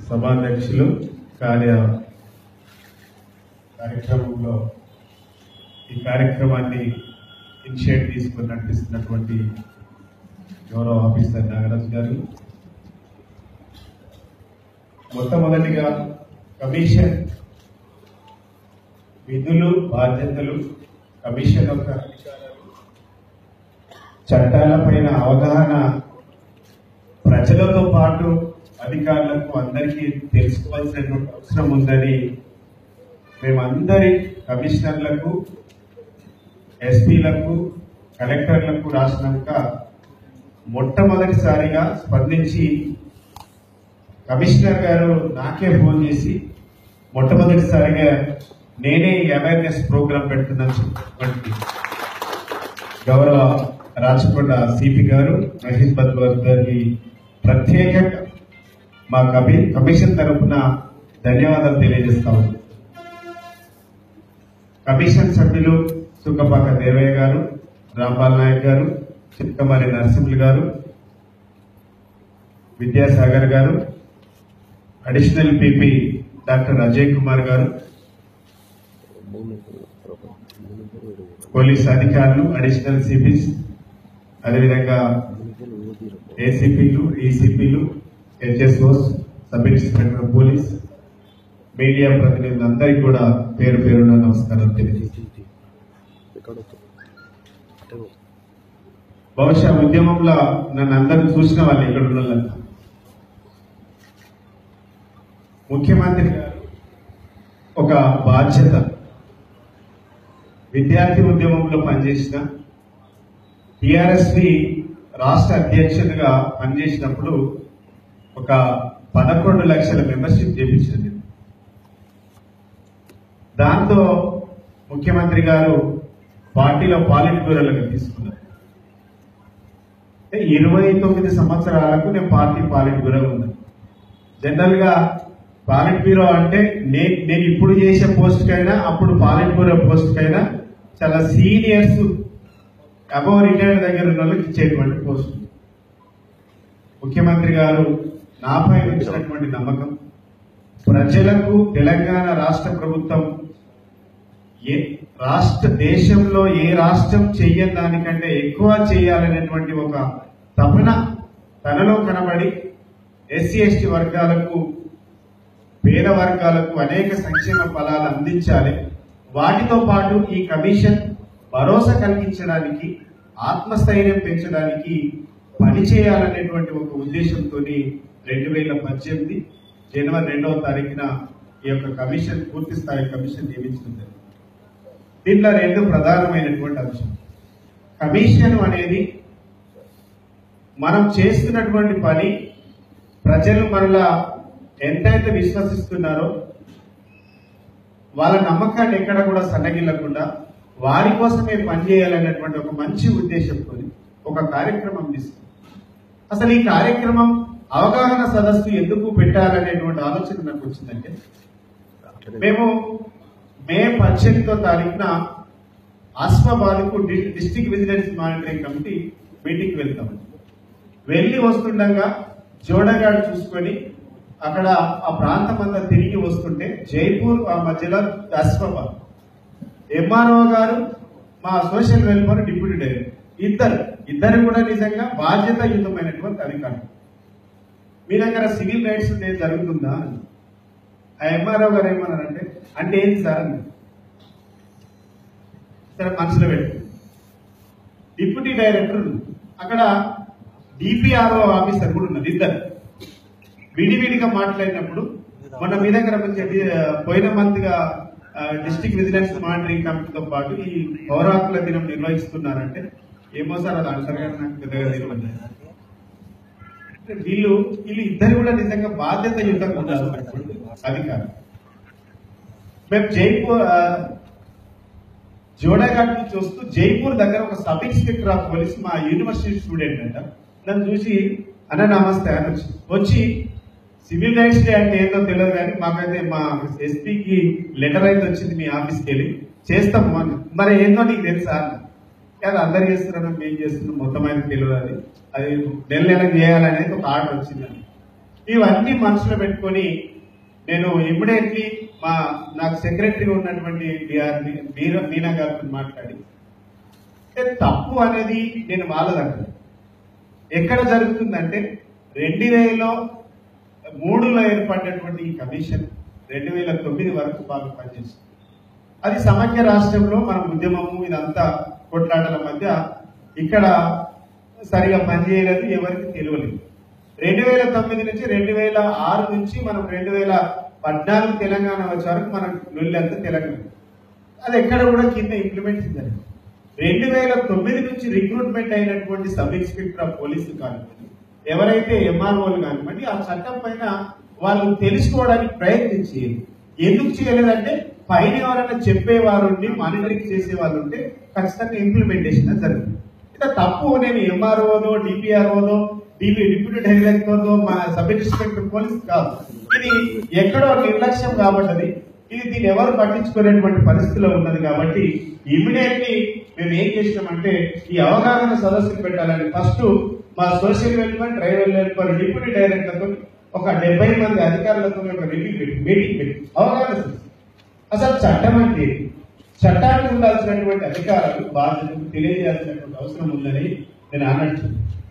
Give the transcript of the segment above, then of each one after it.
సభాధ్యక్షులు కార్య కార్యక్రమంలో ఈ కార్యక్రమాన్ని ఇనిషియేట్ తీసుకుని నడిపిస్తున్నటువంటి గౌరవ ఆఫీసర్ నాగరాజు గారు మొట్టమొదటిగా కమిషన్ విధులు బాధ్యతలు కమిషన్ యొక్క అధికారాలు చట్టాలపైన అవగాహన ప్రజలతో పాటు అధికారులకు అందరికీ తెలుసుకోవాల్సినటువంటి అవసరం ఉందని మేమందరి కమిషనర్లకు ఎస్పీలకు కలెక్టర్లకు రాసినాక మొట్టమొదటిసారిగా స్పందించి కమిషనర్ గారు నాకే ఫోన్ చేసి మొట్టమొదటిసారిగా నేనే ఈ అవేర్నెస్ ప్రోగ్రాం పెడుతున్నాను చెప్పినటువంటి గౌరవ రాచకొండ సిపి గారు మహేష్ బద్వర్ గారికి ప్రత్యేకంగా మా కమి కమిషన్ తరఫున ధన్యవాదాలు తెలియజేస్తాము కమిషన్ సభ్యులు సుక్కపాక దేవయ్య గారు రాంపాల్ నాయక్ గారు చిక్కమరి నరసింహులు గారు విద్యాసాగర్ గారు additional PP doctor Ajay Kumar గారు పోలీస్ అధికారులు అడిషనల్ సిపిస్ అదేవిధంగా ఏసీపీలు ఈసీపీలు HSOs sub inspector police media ప్రతినిధులందరికీ కూడా పేరు పేరున నమస్కారం తెలియజేస్తాను బహుశా ఉద్యమంలో నన్ను అందరూ చూసిన వాళ్ళు ఇక్కడ ఉన్న వాళ్ళంతా. ముఖ్యమంత్రి గారు ఒక బాధ్యత విద్యార్థి ఉద్యమంలో పనిచేసిన టిఆర్ఎస్పి రాష్ట్ర అధ్యక్షుడిగా పనిచేసినప్పుడు ఒక పదకొండు లక్షల మెంబర్షిప్ చేపించింది దాంతో ముఖ్యమంత్రి గారు పార్టీలో పాలిట్ బ్యూరోలకు తీసుకున్నారు అంటే ఇరవై తొమ్మిది సంవత్సరాలకు నేను పార్టీ పాలిట్ బ్యూరో ఉన్నాను జనరల్ గా పాలిట్ బ్యూరో అంటే నేను నేను ఇప్పుడు చేసే పోస్ట్ కైనా అప్పుడు పాలిట్ బ్యూరో పోస్ట్ కైనా చాలా సీనియర్స్ అబౌవ్ రిటైర్డ్ దగ్గర ఉన్న వాళ్ళకి ఇచ్చేటువంటి పోస్ట్ ముఖ్యమంత్రి గారు నాపై ఉంచినటువంటి నమ్మకం ప్రజలకు తెలంగాణ రాష్ట్ర ప్రభుత్వం ఏ రాష్ట్ర దేశంలో ఏ రాష్ట్రం చెయ్యని దానికంటే ఎక్కువ చేయాలనేటువంటి ఒక తపన తనలో కనబడి ఎస్సీ ఎస్టీ వర్గాలకు పేద వర్గాలకు అనేక సంక్షేమ ఫలాలు అందించాలి వాటితో పాటు ఈ కమిషన్ భరోసా కలిగించడానికి ఆత్మస్థైర్యం పెంచడానికి పనిచేయాలనేటువంటి ఒక ఉద్దేశంతో రెండు వేల పద్దెనిమిది జనవరి రెండవ తారీఖున ఈ యొక్క కమిషన్ పూర్తి స్థాయి కమిషన్ నియమించడం జరిగింది దీంట్లో రెండు ప్రధానమైనటువంటి అంశం కమిషన్ అనేది మనం చేస్తున్నటువంటి పని ప్రజలు మనలా ఎంతైతే విశ్వసిస్తున్నారో వాళ్ళ నమ్మకాన్ని ఎక్కడ కూడా సన్నగిల్లకుండా వారి కోసమే పనిచేయాలనేటువంటి ఒక మంచి ఉద్దేశంతో ఒక కార్యక్రమం తీసుకుంది అసలు ఈ కార్యక్రమం అవగాహన సదస్సు ఎందుకు పెట్టాలనేటువంటి ఆలోచన నాకు వచ్చిందంటే మేము మే పద్దెనిమిదో తారీఖున ఆస్మాబాద్కు డి- district vigilance monitoring committee meeting వెళ్తాం వెళ్ళి వస్తుండగా జోడగాడు చూసుకొని అక్కడ ఆ ప్రాంతం అంతా తిరిగి వస్తుంటే జైపూర్ ఆ మధ్యలో అస్మాబాద్ ఎంఆర్ఓ గారు మా సోషల్ వెల్ఫేర్ డిప్యూటీ డైరెక్టర్ ఇద్దరు ఇద్దరు కూడా నిజంగా బాధ్యతాయుతమైనటువంటి అధికారులు మీ దగ్గర సివిల్ రైట్స్ ఉండేది జరుగుతుందా అని. ఆ ఎంఆర్ఓ గారు ఏమన్నారంటే అంటే ఏంటి సార్ అని సరే మనసులో పెట్టు డిప్యూటీ డైరెక్టర్ ఉంది. అక్కడ డిపిఆర్ఓ ఆఫీసర్ కూడా ఉన్నది ఇద్దరు విడివిడిగా మాట్లాడినప్పుడు మొన్న మీ దగ్గర వచ్చి పోయిన మంత్ గా డిస్ట్రిక్ట్ విజిలెన్స్ మానిటరింగ్ కమిటీతో పాటు ఈ పౌర హక్కుల దినం నిర్వహిస్తున్నారంటే ఏమో సార్ అది అంటారు కానీ నాకు పెద్దగా తెలియదు అంటే వీళ్ళు వీళ్ళు ఇద్దరు కూడా నిజంగా బాధ్యత యుద్ధంగా ఉండాల్సినటువంటి అధికారం మేము జైపూర్ ఆ, జోడాఘాట్ నుంచి వస్తూ జైపూర్ దగ్గర ఒక సబ్ ఇన్స్పెక్టర్ ఆఫ్ పోలీస్ మా యూనివర్సిటీ స్టూడెంట్ అంట నన్ను చూసి అన్న నమస్తే అని వచ్చి వచ్చి సివిల్ రైట్స్ డే అంటే ఏంటో తెలియదు కానీ మాకైతే మా ఎస్పీకి లెటర్ అయితే వచ్చింది మీ ఆఫీస్కి వెళ్ళి చేస్తాం అన్న మరి ఏందో నీకు తెలుసా అన్న కాదు అందరు చేస్తున్నాం మేము చేస్తున్నాం మొత్తం అయితే తెలియదు అది అది నెల నెలకు చేయాలనేది ఒక ఆర్డర్ వచ్చిందని ఇవన్నీ మనసులో పెట్టుకొని నేను ఇమ్మీడియట్లీ మా నాకు సెక్రటరీ ఉన్నటువంటి డిఆర్ మీరా మీనా గారితో మాట్లాడి అంటే తప్పు అనేది నేను వాళ్ళదంటాను ఎక్కడ జరుగుతుందంటే రెండు వేలలో మూడులో ఏర్పడినటువంటి ఈ కమిషన్ రెండు వేల తొమ్మిది వరకు బాగా పనిచేస్తుంది అది సమైక్య రాష్ట్రంలో మన ఉద్యమము ఇదంతా కొట్లాటల మధ్య ఇక్కడ సరిగా పనిచేయలేదు ఎవరికి తెలియలేదు రెండు వేల తొమ్మిది నుంచి రెండు వేల ఆరు నుంచి మనం రెండు వేల పద్నాలుగు తెలంగాణ వచ్చే వరకు మనం లొల్లంతా తెలంగాణ అది ఎక్కడ కూడా కింద ఇంప్లిమెంట్ జరిగింది రెండు వేల తొమ్మిది నుంచి రిక్రూట్మెంట్ అయినటువంటి సబ్ ఇన్స్పెక్టర్ ఆఫ్ పోలీసు కానివ్వండి ఎవరైతే ఎంఆర్ఓలు కానివ్వండి ఆ చట్టం పైన వాళ్ళు తెలుసుకోవడానికి ప్రయత్నించి ఎందుకు చేయలేదంటే పైన ఎవరైనా చెప్పేవారు ఉండి మానిటరింగ్ చేసే వాళ్ళు ఉంటే ఖచ్చితంగా ఇంప్లిమెంటేషన్ జరుగుతుంది ఇక తప్పు నేను ఎంఆర్ఓదో డిపిఆర్ఓదో డిపి డిప్యూటీ డైరెక్టర్దో మా సబ్ ఇన్స్పెక్టర్ పోలీస్ కాదు ఇది ఎక్కడో నిర్లక్ష్యం కాబట్టి ఇది దీన్ని ఎవరు పట్టించుకునేటువంటి పరిస్థితిలో ఉన్నది కాబట్టి ఇమీడియట్లీ మేము ఏం చేసినామంటే ఈ అవగాహన సదస్సులు పెట్టాలని ఫస్ట్ మా social welfare tribal welfare deputy డైరెక్టర్తో ఒక డెబ్బై మంది అధికారులతో ఒక రివ్యూ పెట్టి మీటింగ్ పెట్టి అవగాహన సదస్సు అసలు చట్టం అంటే ఏంటి? చట్టానికి ఉండాల్సినటువంటి అధికారాలు బాధ్యతలు తెలియజేయాల్సినటువంటి అవసరం ఉందని నేను అన్నట్టు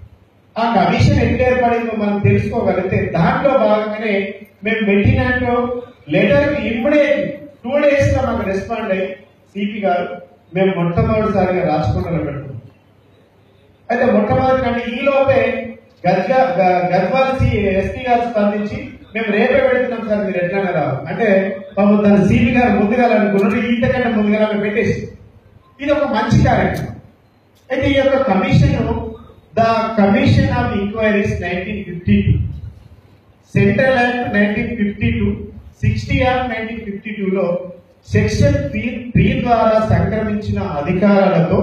ఆ కమిషన్ ఎట్లా ఏర్పడిందో మనం తెలుసుకోగలిగితే దాంట్లో భాగంగానే మేము పెట్టినట్టు లెటర్ ఇప్పుడే టూ డేస్ లో మాకు రెస్పాండ్ అయ్యి సిపి గారు మేము మొట్టమొదటిసారిగా రాసుకుంటాలో పెట్టుకున్నాం అయితే మొట్టమొదటి కంటే ఈ లోపే గద్గ గ- గద్వాల ఎస్పీ గారు స్పందించి మేము రేపే పెడుతున్నాం సార్ మీరు ఎట్లానే రావు అంటే పాపం తన సిపి గారు ముందుగా అనుకున్నారు ఇంతకంటే ముందుగా ఆమె పెట్టేసి ఇది ఒక మంచి కార్యక్రమం అయితే ఈ యొక్క commission the commission of inquiries nineteen fifty two central act nineteen fifty two sixty act nineteen fifty టూలో సెక్షన్ త్రీ త్రీ ద్వారా సంక్రమించిన అధికారాలతో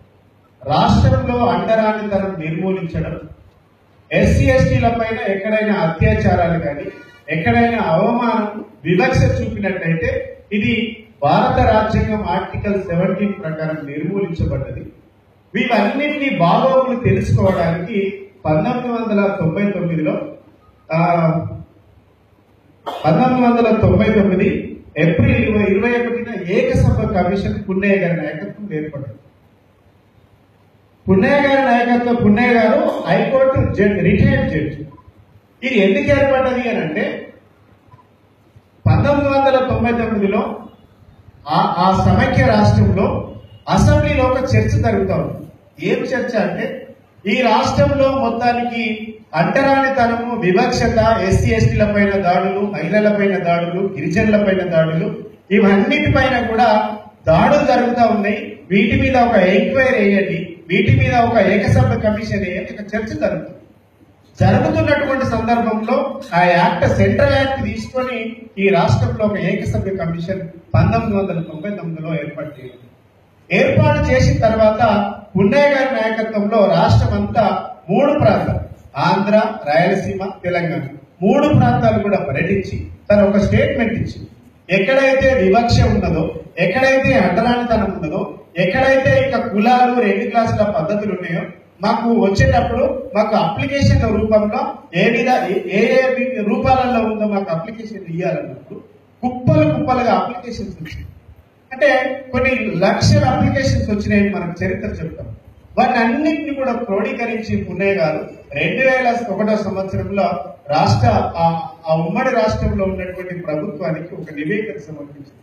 రాష్ట్రంలో అండరానితనం నిర్మూలించడం ఎస్సీ ఎస్టీల పైన ఎక్కడైనా అత్యాచారాలు కానీ ఎక్కడైనా అవమానం వివక్ష చూపినట్లయితే ఇది భారత రాజ్యాంగం ఆర్టికల్ సెవెంటీన్ ప్రకారం నిర్మూలించబడ్డది వీవన్నింటినీ బాగోగులు తెలుసుకోవడానికి పంతొమ్మిది వందల తొంభై తొమ్మిదిలో ఆ, పంతొమ్మిది వందల తొంభై తొమ్మిది ఏప్రిల్ ఇరవై ఇరవై ఒకటిన ఏకసభ కమిషన్ పున్నయ్య గారి నాయకత్వం ఏర్పడింది పున్నయ్య గారి నాయకత్వం పున్నయ్య గారు హైకోర్టు జడ్జి రిటైర్డ్ జడ్జి ఇది ఎందుకు ఏర్పడ్డది అని అంటే పంతొమ్మిది వందల తొంభై తొమ్మిదిలో ఆ ఆ సమైక్య రాష్ట్రంలో అసెంబ్లీలో ఒక చర్చ జరుగుతా ఉంది ఏం చర్చ అంటే ఈ రాష్ట్రంలో మొత్తానికి అంటరానితనము వివక్షత ఎస్సీ ఎస్టీల పైన దాడులు మహిళల పైన దాడులు గిరిజనుల పైన దాడులు ఇవన్నిటిపైన కూడా దాడులు జరుగుతూ ఉన్నాయి వీటి మీద ఒక ఎంక్వైరీ వేయండి వీటి మీద ఒక ఏకసభ్య కమిషన్ వేయండి ఒక చర్చ జరుగుతుంది జరుగుతున్నటువంటి సందర్భంలో ఆ యాక్ట్ సెంట్రల్ యాక్ట్ తీసుకొని ఈ రాష్ట్రంలో ఒక ఏకసభ్య కమిషన్ పంతొమ్మిది వందల తొంభై తొమ్మిదిలో ఏర్పాటు చేయాలి ఏర్పాటు చేసిన తర్వాత పున్నయ్య గారి నాయకత్వంలో రాష్ట్రం అంతా మూడు ప్రాంతాలు ఆంధ్ర రాయలసీమ తెలంగాణ మూడు ప్రాంతాలు కూడా పర్యటించి తను ఒక స్టేట్మెంట్ ఇచ్చింది ఎక్కడైతే వివక్ష ఉన్నదో ఎక్కడైతే అంటరానితనం ఉన్నదో ఎక్కడైతే ఇంకా కులాలు రెండు క్లాసుల పద్ధతులు ఉన్నాయో మాకు వచ్చేటప్పుడు మాకు అప్లికేషన్ రూపంలో ఏ విధ ఏ ఏ రూపాలలో ఉందో మాకు అప్లికేషన్ ఇవ్వాలన్నప్పుడు కుప్పలు కుప్పలుగా అప్లికేషన్స్ వచ్చినాయి అంటే కొన్ని లక్షల అప్లికేషన్స్ వచ్చినాయని మనకు చరిత్ర చెప్తాం వాటి అన్నింటినీ కూడా క్రోడీకరించి పుణ్య గారు రెండు వేల ఒకటో సంవత్సరంలో రాష్ట్ర ఆ- ఆ ఉమ్మడి రాష్ట్రంలో ఉన్నటువంటి ప్రభుత్వానికి ఒక నివేదిక సమర్పించింది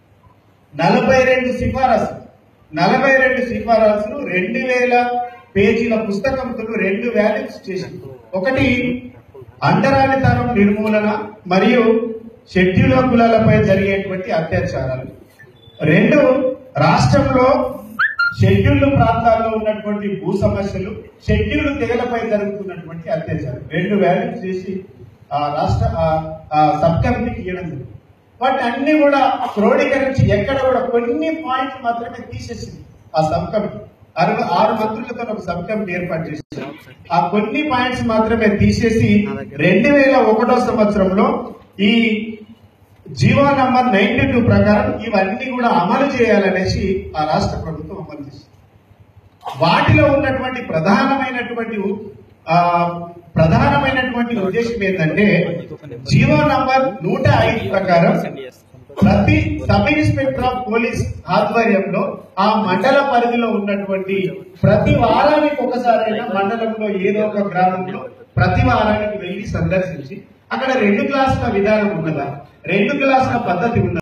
నలభై రెండు సిఫారసు నలభై రెండు సిఫారసులు రెండు వేల పేజీల పుస్తకంతో రెండు వాల్యూస్ చేసింది ఒకటి అంటరానితనం నిర్మూలన మరియు షెడ్యూల్ కులాలపై జరిగేటువంటి అత్యాచారాలు రెండు రాష్ట్రంలో షెడ్యూల్ ప్రాంతాల్లో ఉన్నటువంటి భూ సమస్యలు షెడ్యూల్ తెగలపై జరుగుతున్నటువంటి అత్యాచారం రెండు వాల్యూస్ చేసి ఆ రాష్ట్ర ఆ- ఆ సబ్ కమిటీకి ఇవ్వడం జరిగింది వాటి అన్ని కూడా క్రోడీకరించి ఎక్కడ కూడా కొన్ని పాయింట్లు మాత్రమే తీసేసింది ఆ సబ్ కమిటీ ఆరు ఆరు మంత్రులతో ఒక సబ్ కమిటీ ఏర్పాటు చేసింది ఆ కొన్ని పాయింట్స్ మాత్రమే తీసేసి రెండు వేల ఒకటో సంవత్సరంలో ఈ జీవో నంబర్ నైన్టీ టూ ప్రకారం ఇవన్నీ కూడా అమలు చేయాలనేసి ఆ రాష్ట్ర ప్రభుత్వం అమలు చేసింది వాటిలో ఉన్నటువంటి ప్రధానమైనటువంటి ఆ, ప్రధానమైనటువంటి ఉద్దేశం ఏంటంటే జీవో నంబర్ నూట ఐదు ప్రకారం ప్రతి సబ్ ఇన్స్పెక్టర్ ఆఫ్ పోలీస్ ఆధ్వర్యంలో ఆ మండల పరిధిలో ఉన్నటువంటి ప్రతి వారానికి ఒకసారైనా మండలంలో ఏదో ఒక గ్రామంలో ప్రతి వారానికి వెళ్లి సందర్శించి అక్కడ రెండు క్లాసుల విధానం ఉన్నదా రెండు క్లాసుల పద్ధతి ఉన్నదా